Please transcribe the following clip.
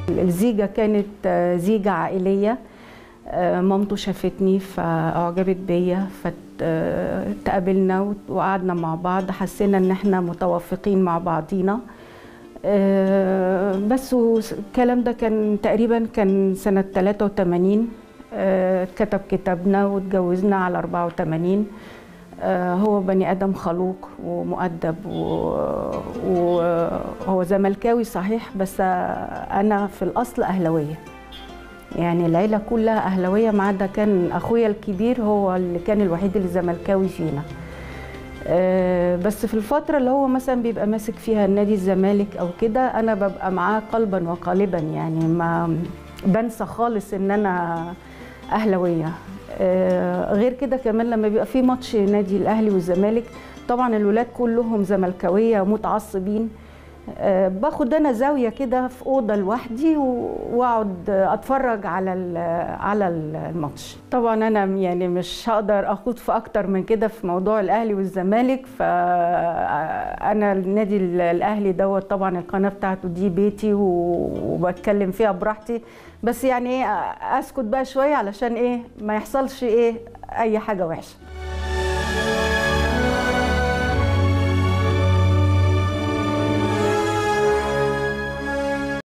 الزيجة كانت زيجة عائلية مامته شافتني فأعجبت بيا فتقابلنا وقعدنا مع بعض حسينا ان احنا متوافقين مع بعضينا بس الكلام ده كان تقريبا كان سنة 83 اتكتب كتابنا واتجوزنا على 84 هو بني ادم خلوق ومؤدب وهو زملكاوي صحيح بس انا في الاصل اهلاويه يعني العيله كلها اهلاويه ما عدا كان اخويا الكبير هو اللي كان الوحيد اللي زملكاوي فينا بس في الفترة اللي هو مثلا بيبقى ماسك فيها نادي الزمالك أو كده أنا ببقى معاه قلبا وقالبا يعني ما بنسى خالص إن أنا أهلاوية غير كده كمان لما بيبقى في ماتش نادي الاهلي والزمالك طبعا الولاد كلهم زملكاويه متعصبين باخد انا زاويه كده في اوضه لوحدي واقعد اتفرج على على الماتش طبعا انا يعني مش هقدر اخوض في اكتر من كده في موضوع الاهلي والزمالك فانا النادي الاهلي دوت طبعا القناه بتاعته دي بيتي وبتكلم فيها براحتي بس يعني ايه اسكت بقى شويه علشان ايه ما يحصلش ايه اي حاجه وحشه